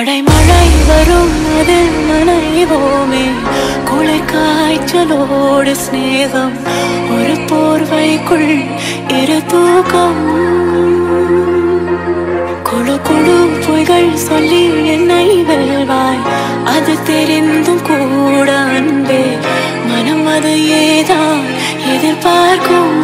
அடைமழை வரும் அதில் நனைவோமே குளிர் காய்ச்சலோடு சிநேகம் ஒரு போர்வைக்குள் இரு தூக்கம் குழு குழு பொய்கள் சொல்லி என்னை வெல்வாய் அது தெரிந்தும் கூட அன்பே மனம் அது ஏதான் எதிர்பார்க்கும்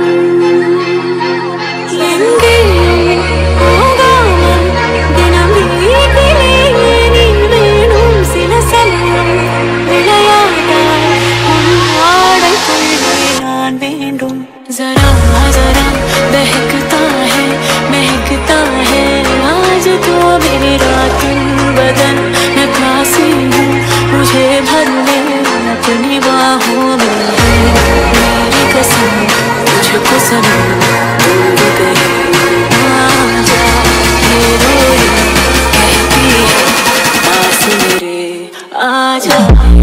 எங்கே போகாமல் தினம் வீட்டிலே நீ வேணும் சில சமயம் விளையாட்டாய் உன் ஆடைக்குள்ளே நான் வேண்டும் जरा जरा बहकता है महकता है आज तो मेरा तन बदन मैं प्यासी हूँ मुझे भर ले अपनी बाहों में है मेरी कसम तुझको सनम दूर कहीं आ जा ये रोए कहती है पास मेरे आ जा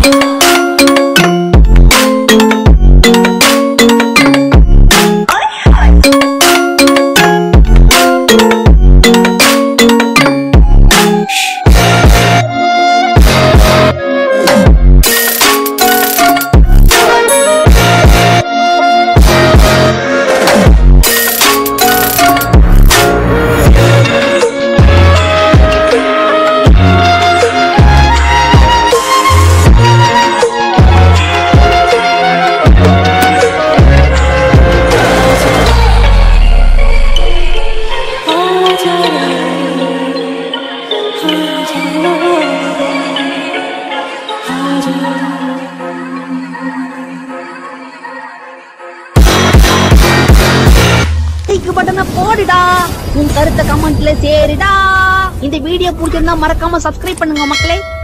லைக் பட்டனை போடுடா உன் கருத்தை கமெண்ட்ல சேருடா இந்த வீடியோ பிடிச்சிருந்தா மறக்காம சப்ஸ்கிரைப் பண்ணுங்க மக்களே